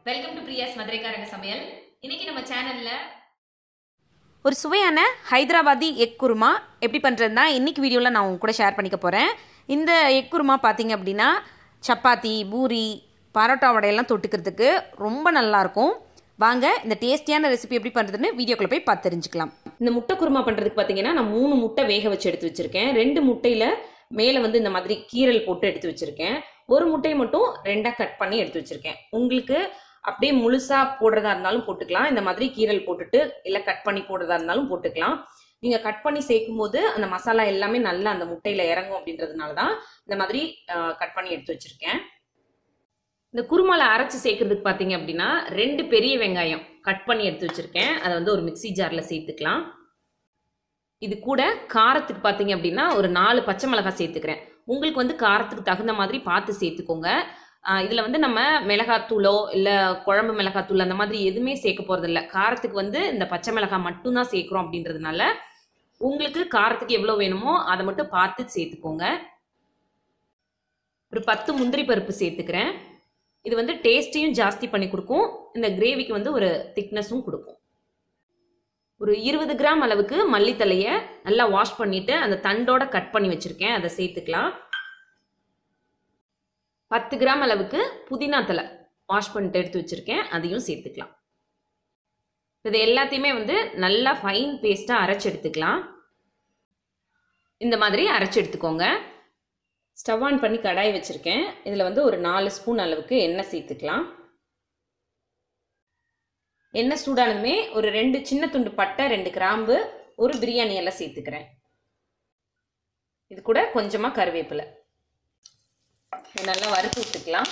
welcome to பிரியாஸ் மதுரைக்காரங்க சமையல் இன்னைக்கு நம்ம சேனல்ல ஒரு சுவையான ஹைதராபாதி எக் குருமா எப்படி பண்ணுறதுனா இன்னைக்கு வீடியோவில் நான் உங்க கூட ஷேர் பண்ணிக்க போகிறேன் இந்த எக் குருமா பார்த்தீங்க அப்படின்னா சப்பாத்தி பூரி பரோட்டா வடையெல்லாம் தொட்டுக்கிறதுக்கு ரொம்ப நல்லாயிருக்கும் வாங்க இந்த டேஸ்டியான ரெசிபி எப்படி பண்ணுறதுன்னு வீடியோக்குள்ளே போய் பார்த்து தெரிஞ்சுக்கலாம் இந்த முட்டை குருமா பண்ணுறதுக்கு பார்த்தீங்கன்னா நான் மூணு முட்டை வேக வச்சு எடுத்து வச்சுருக்கேன் ரெண்டு முட்டையில் மேலே வந்து இந்த மாதிரி கீரல் போட்டு எடுத்து வச்சுருக்கேன் ஒரு முட்டையை மட்டும் ரெண்டாக கட் பண்ணி எடுத்து வச்சுருக்கேன் உங்களுக்கு அப்படியே முழுசாக போடுறதா இருந்தாலும் போட்டுக்கலாம் இந்த மாதிரி கீரல் போட்டுட்டு இல்லை கட் பண்ணி போடுறதா இருந்தாலும் போட்டுக்கலாம் நீங்கள் கட் பண்ணி சேர்க்கும் போது அந்த மசாலா எல்லாமே நல்லா அந்த முட்டையில் இறங்கும் அப்படின்றதுனால தான் இந்த மாதிரி கட் பண்ணி எடுத்து வச்சுருக்கேன் இந்த குருமால அரைச்சு சேர்க்கறதுக்கு பார்த்தீங்க அப்படின்னா ரெண்டு பெரிய வெங்காயம் கட் பண்ணி எடுத்து வச்சிருக்கேன் அதை வந்து ஒரு மிக்ஸி ஜாரில் சேர்த்துக்கலாம் இது கூட காரத்துக்கு பார்த்தீங்க அப்படின்னா ஒரு நாலு பச்சை மிளகாய் சேர்த்துக்கிறேன் உங்களுக்கு வந்து காரத்துக்கு தகுந்த மாதிரி பார்த்து சேர்த்துக்கோங்க இதில் வந்து நம்ம மிளகாத்தூளோ இல்லை குழம்பு மிளகாத்தூள் அந்த மாதிரி எதுவுமே சேர்க்க போகிறது இல்லை காரத்துக்கு வந்து இந்த பச்சை மிளகாய் மட்டும்தான் சேர்க்குறோம் அப்படின்றதுனால உங்களுக்கு காரத்துக்கு எவ்வளோ வேணுமோ அதை மட்டும் பார்த்து சேர்த்துக்கோங்க ஒரு பத்து முந்திரி பருப்பு சேர்த்துக்கிறேன் இது வந்து டேஸ்ட்டையும் ஜாஸ்தி பண்ணி கொடுக்கும் இந்த கிரேவிக்கு வந்து ஒரு திக்னஸும் கொடுக்கும் ஒரு இருபது கிராம் அளவுக்கு மல்லித்தலையை நல்லா வாஷ் பண்ணிட்டு அந்த தண்டோட கட் பண்ணி வச்சிருக்கேன் அதை சேர்த்துக்கலாம் பத்து கிராம் அளவுக்கு புதினா தலை வாஷ் பண்ணிட்டு எடுத்து வச்சிருக்கேன் அதையும் சேர்த்துக்கலாம் இது எல்லாத்தையுமே வந்து நல்லா ஃபைன் பேஸ்ட்டாக அரைச்சி எடுத்துக்கலாம் இந்த மாதிரி அரைச்சி எடுத்துக்கோங்க ஸ்டவ் ஆன் பண்ணி கடாய் வச்சுருக்கேன் இதில் வந்து ஒரு நாலு ஸ்பூன் அளவுக்கு எண்ணெய் சேர்த்துக்கலாம் எண்ணெய் சூடானதுமே ஒரு ரெண்டு சின்ன துண்டு பட்டை ரெண்டு கிராம்பு ஒரு பிரியாணி எல்லாம் சேர்த்துக்கிறேன் இது கூட கொஞ்சமாக கருவேப்பிலை நல்லா வறுத்து விட்டுக்கலாம்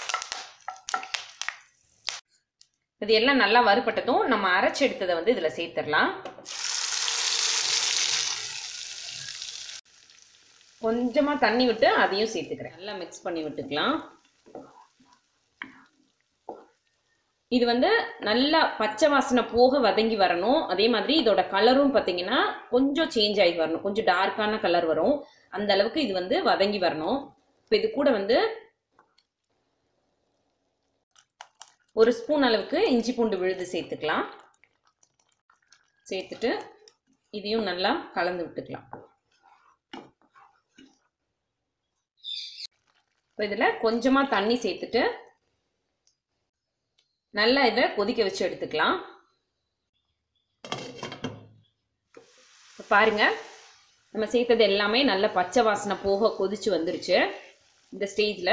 இது எல்லாம் நல்லா வறுப்பட்டதும் நம்ம அரைச்சி எடுத்ததை வந்து இதில் சேர்த்துடலாம் கொஞ்சமாக தண்ணி விட்டு அதையும் சேர்த்துக்கிறேன் நல்லா மிக்ஸ் பண்ணி விட்டுக்கலாம் இது வந்து நல்லா பச்சை வாசனை போக வதங்கி வரணும் அதே மாதிரி இதோட கலரும் பார்த்தீங்கன்னா கொஞ்சம் சேஞ்ச் ஆகி வரணும் கொஞ்சம் டார்க்கான கலர் வரும் அந்த அளவுக்கு இது வந்து வதங்கி வரணும் இப்போ இது கூட வந்து ஒரு ஸ்பூன் அளவுக்கு இஞ்சி பூண்டு விழுது சேர்த்துக்கலாம் சேர்த்துட்டு இதையும் நல்லா கலந்து விட்டுக்கலாம் இப்போ இதில் கொஞ்சமாக தண்ணி சேர்த்துட்டு நல்லா இதை கொதிக்க வச்சு எடுத்துக்கலாம் பாருங்க நம்ம சேர்த்தது எல்லாமே நல்ல பச்சை வாசனை போக கொதிச்சு வந்துருச்சு இந்த ஸ்டேஜில்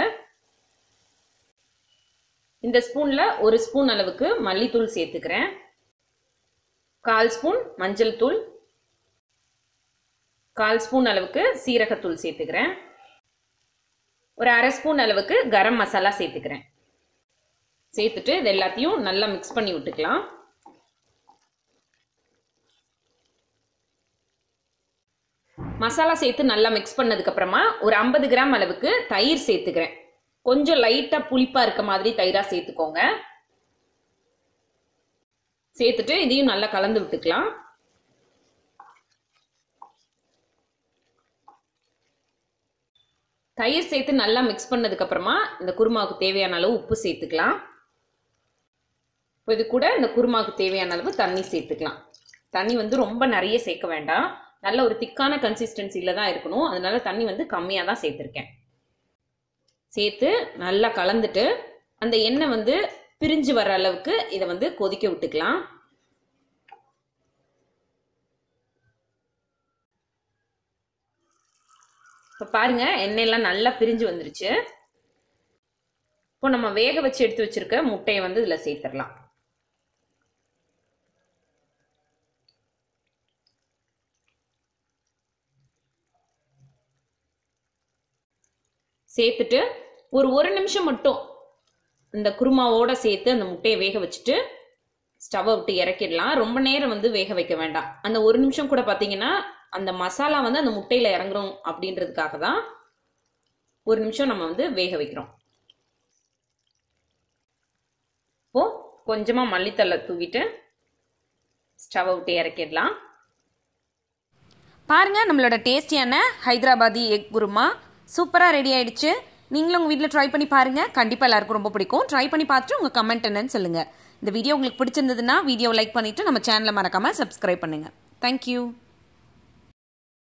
இந்த ஸ்பூனில் ஒரு ஸ்பூன் அளவுக்கு மல்லித்தூள் சேர்த்துக்கிறேன் கால் ஸ்பூன் மஞ்சள் தூள் கால் ஸ்பூன் அளவுக்கு சீரகத்தூள் சேர்த்துக்கிறேன் ஒரு அரை ஸ்பூன் அளவுக்கு கரம் மசாலா சேர்த்துக்கிறேன் சேர்த்துட்டு இது எல்லாத்தையும் நல்லா மிக்ஸ் பண்ணி விட்டுக்கலாம் மசாலா சேர்த்து நல்லா மிக்ஸ் பண்ணதுக்கப்புறமா ஒரு ஐம்பது கிராம் அளவுக்கு தயிர் சேர்த்துக்கிறேன் கொஞ்சம் லைட்டாக புளிப்பாக இருக்க மாதிரி தயிராக சேர்த்துக்கோங்க சேர்த்துட்டு இதையும் நல்லா கலந்து விட்டுக்கலாம் தயிர் சேர்த்து நல்லா மிக்ஸ் பண்ணதுக்கப்புறமா இந்த குருமாவுக்கு தேவையான அளவு உப்பு சேர்த்துக்கலாம் இப்போ இது கூட இந்த குருமாவுக்கு தேவையான அளவு தண்ணி சேர்த்துக்கலாம் தண்ணி வந்து ரொம்ப நிறைய சேர்க்க வேண்டாம் நல்ல ஒரு திக்கான கன்சிஸ்டன்சியில் தான் இருக்கணும் அதனால தண்ணி வந்து கம்மியாக தான் சேர்த்துருக்கேன் சேர்த்து நல்லா கலந்துட்டு அந்த எண்ணெய் வந்து பிரிஞ்சு வர அளவுக்கு இதை வந்து கொதிக்க விட்டுக்கலாம் இப்போ பாருங்க எண்ணெயெல்லாம் நல்லா பிரிஞ்சு வந்துருச்சு இப்போ நம்ம வேக வச்சு எடுத்து வச்சிருக்க முட்டையை வந்து இதில் சேர்த்துடலாம் சேர்த்துட்டு ஒரு ஒரு நிமிஷம் மட்டும் இந்த குருமாவோட சேர்த்து அந்த முட்டையை வேக வச்சுட்டு ஸ்டவ்வை விட்டு இறக்கிடலாம் ரொம்ப நேரம் வந்து வேக வைக்க வேண்டாம் அந்த ஒரு நிமிஷம் கூட பார்த்தீங்கன்னா அந்த மசாலா வந்து அந்த முட்டையில் இறங்குறோம் அப்படின்றதுக்காக தான் ஒரு நிமிஷம் நம்ம வந்து வேக வைக்கிறோம் இப்போ கொஞ்சமாக மல்லித்தலை தூவிட்டு ஸ்டவ்வை விட்டு இறக்கிடலாம் பாருங்கள் நம்மளோட டேஸ்டியான ஹைதராபாதி எக் குருமா சூப்பராக ரெடி ஆயிடுச்சு நீங்களும் உங்கள் வீட்டில் ட்ரை பண்ணி பாருங்கள் கண்டிப்பாக எல்லாருக்கும் ரொம்ப பிடிக்கும் ட்ரை பண்ணி பார்த்துட்டு உங்கள் கமெண்ட் என்னன்னு சொல்லுங்கள் இந்த வீடியோ உங்களுக்கு பிடிச்சிருந்ததுன்னா வீடியோ லைக் பண்ணிவிட்டு நம்ம சேனலை மறக்காமல் சப்ஸ்கிரைப் பண்ணுங்கள் தேங்க்யூ